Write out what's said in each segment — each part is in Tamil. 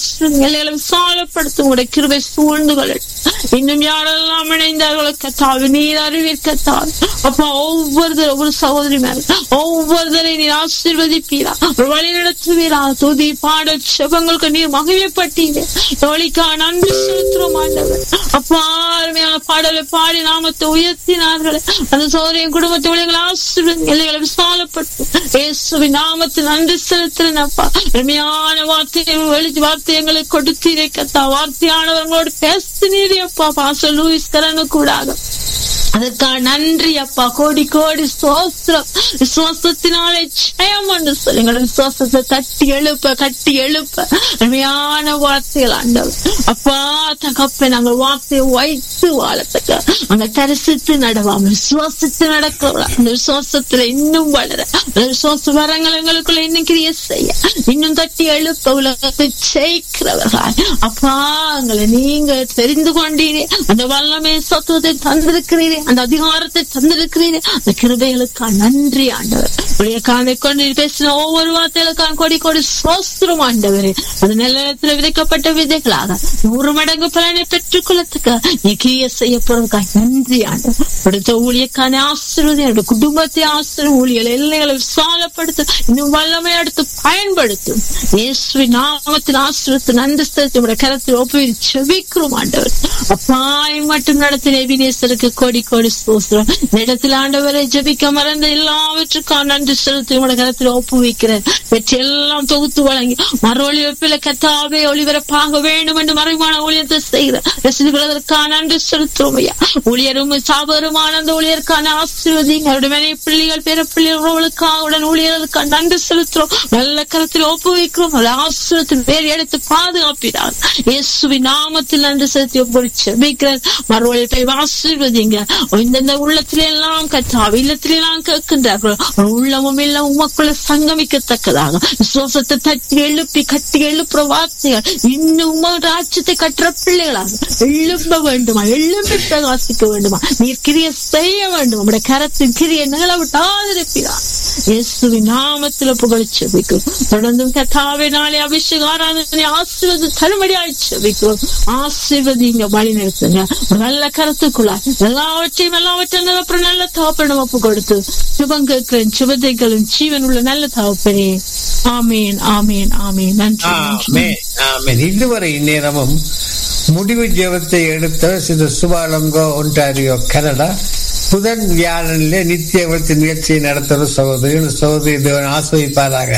எல்லைகளை விசாலப்படுத்தும் உடைய கிருபை சூழ்ந்து கொள்ளட்டும் இன்னும் யாரெல்லாம் இணைந்தார்களோ கத்தாவு நீர் அறிவீர் கத்தாவு அப்பா ஒவ்வொருத்தர் ஒவ்வொரு சகோதரி மேல ஒவ்வொருத்தரை நீர் ஆசீர்வதிப்பீரா வழி நடத்துவீரா துதி பாட செபங்களுக்கு நீர் மகிழ்ப்பட்டீரே தோழிக்கா நன்றி செலுத்துறோம் ஆண்டவர் அப்பா அருமையான பாடலை பாடி நாமத்தை உயர்த்தினார்கள் அந்த சோதரியின் குடும்பத்தை ஆசீர்வதி எல்லைகளை விசாலப்படுத்தும் இயேசுவின் நாமத்தில் நன்றி செலுத்துறேன் அப்பா அருமையான வார்த்தையை வெளி வார்த்தை எங்களுக்கு கொடுத்தீரே கத்தா வார்த்தையானவர்களோடு பேசினீரே அப்பா பாச லூயிஸ் கரனு கூடாது அதற்காக நன்றி அப்பா கோடி கோடி சோஸ்திரம் விசுவாசத்தினாலே ஜெயம் என்று சொல்லி எங்களோட விசுவாசத்தை தட்டி எழுப்ப கட்டி எழுப்ப அருமையான வார்த்தைகள் ஆண்டவர் அப்பா தகப்ப நாங்கள் வார்த்தையை வைத்து வாழத்தக்க அங்க தரிசித்து நடவாம விசுவாசித்து நடக்கிறவளா அந்த விசுவாசத்துல இன்னும் வளர அந்த விசுவாச வரங்கள் எங்களுக்குள்ள இன்னும் கிரிய செய்ய இன்னும் தட்டி எழுப்ப உலகத்தை ஜெயிக்கிறவர்கள் அப்பா எங்களை நீங்க தெரிந்து கொண்டீரே அந்த வல்லமே சத்துவத்தை தந்திருக்கிறீரே அந்த அதிகாரத்தை தந்திருக்கிறீரே அந்த கிருபைகளுக்கா நன்றி ஆண்டவர் உடைய காதை கொண்டு பேசின ஒவ்வொரு வார்த்தைகளுக்கான கொடி கொடி சோஸ்திரம் ஆண்டவரே அது நிலத்தில் விதைக்கப்பட்ட விதைகளாக நூறு மடங்கு பலனை பெற்றுக் கொள்ளத்துக்கு நீ கிரிய செய்ய போறதுக்காக நன்றி ஆண்டவர் அடுத்த ஊழியக்கான ஆசிர்வதி என்னோட குடும்பத்தை ஆசிரியர் ஊழியல் எல்லைகளை விசாலப்படுத்த இன்னும் வல்லமை எடுத்து பயன்படுத்தும் இயேசுவி நாமத்தின் ஆசிரியத்து நன்றி செலுத்தி கரத்தில் ஒப்புவி செபிக்கிறோம் ஆண்டவர் அப்பாய் மட்டும் நடத்தின எபினேசருக்கு கோடி கோடி சோசுரம் இந்த இடத்தில் ஆண்டவரை ஜபிக்க மறந்த எல்லாவற்றுக்கும் நன்றி செலுத்தி உங்களோட கரத்தில் ஒப்புவிக்கிறேன் வெற்றி எல்லாம் தொகுத்து வழங்கி மறு ஒளிவப்பில கத்தாவே ஒளிபரப்பாக வேண்டும் என்று மறைமான ஊழியத்தை செய்கிற ரசிகர்களுக்கான நன்றி செலுத்துவோம் ஐயா ஊழியரும் சாபருமான அந்த ஊழியருக்கான ஆசீர்வதிங்க அவருடைய மனை பிள்ளைகள் பேர பிள்ளைகளுக்காக உடன் ஊழியர்களுக்கான நன்றி செலுத்துறோம் நல்ல கருத்தில் ஒப்புவிக்கிறோம் ஆசிரியத்தில் வேறு எடுத்து பாதுகாப்பினார் இயேசுவின் நாமத்தில் நன்றி செலுத்தி ஒவ்வொரு செபிக்கிறார் மறுவழிப்பை ஆசீர்வதிங்க இந்தந்த உள்ளத்தில எல்லாம் கத்தாவ இல்லத்தில எல்லாம் கேட்கின்றார்கள் உள்ளமும் இல்ல உமக்குள்ள சங்கமிக்கத்தக்கதாக விசுவாசத்தை தட்டி எழுப்பி கட்டி எழுப்புற வார்த்தைகள் இன்னும் உம ராஜ்யத்தை கட்டுற பிள்ளைகளாக எழும்ப வேண்டுமா எழும்பி பிரகாசிக்க வேண்டுமா நீர் கிரிய செய்ய வேண்டும் உடைய கரத்தின் கிரிய நிகழ விட்டாதிருக்கிறார் இயேசுவின் நாமத்தில் புகழ் செபிக்கும் தொடர்ந்தும் கத்தாவே நாளை அபிஷேக ஆராதனை ஆசீர்வது தருமடியாய் செபிக்கிறோம் ஆசீர்வதிங்க வழி நிறுத்துங்க நல்ல கருத்துக்குள்ள எல்லாவற்றையும் எல்லாவற்றையும் அப்புறம் நல்ல தாப்பனம் ஒப்பு கொடுத்து சுபம் கேட்கிறேன் சுபதைகளும் ஜீவன் உள்ள நல்ல தாப்பனே ஆமேன் ஆமேன் ஆமேன் நன்றி ஆமென், ஆமென். இதுவரை இந்நேரமும் முடிவு ஜெபத்தை எடுத்த சிறு சுபாலங்கோ ஒன்டாரியோ கனடா புதன் வியாழனிலே நித்திய விருத்தி நிகழ்ச்சியை நடத்துகிற சகோதரி இந்த சகோதரி தேவன் ஆஸ்வதிப்பாராக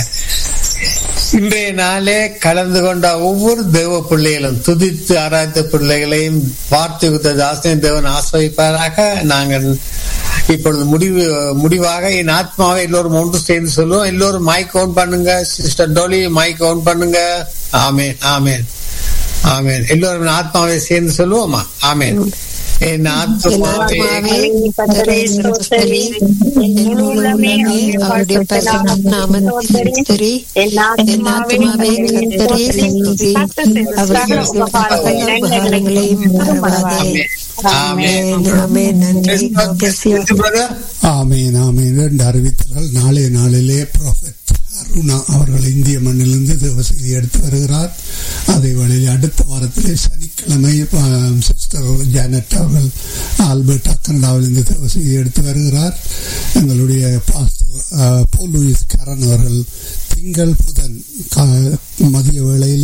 இன்றைய நாளே கலந்து கொண்ட ஒவ்வொரு தேவ பிள்ளைகளும் துதித்து ஆராய்த்த பிள்ளைகளையும் வார்த்தை கொடுத்த தாசனை தேவன் ஆஸ்வதிப்பாராக நாங்கள் இப்பொழுது முடிவு முடிவாக என் ஆத்மாவை எல்லோரும் ஒன்று சேர்ந்து சொல்லுவோம் எல்லோரும் மைக் ஓன் பண்ணுங்க சிஸ்டர் டோலி மைக் ஓன் பண்ணுங்க ஆமேன் ஆமேன் ஆமேன் எல்லோரும் ஆத்மாவை சேர்ந்து சொல்லுவோமா ஆமேன் என் ஆத்மாவே கர்த்தரை ஸ்தோத்திரி. என் உள்ளமே அவருடைய பரிசுத்த நாமத்தை ஸ்தோத்திரி. என் ஆத்துமாவே கர்த்தரை ஸ்தோத்திரி. அவருடைய சகல உபகாரங்களையும் மறவாதே. ஆமென், ஆமென். நன்றி. God bless you. brother. ஆமீன் ஆமீன் என்று அறிவித்தார்கள் நாளைய நாளிலே ப்ராஃபெட் அருணா அவர்கள் இந்திய மண்ணிலிருந்து தேவசெய்தி எடுத்து வருகிறார் அதே வேளையில் அடுத்த வாரத்திலே சனிக்கிழமை ஆம், சிஸ்டர் ஜானட் அவர்கள் ஆல்பர்ட் கனடாவிலிருந்து தேவசெய்தி எடுத்து வருகிறார் எங்களுடைய பாஸ்டர் போல் லூயிஸ் கரன் அவர்கள் திங்கள் புதன் கா- மதிய வேளையிலே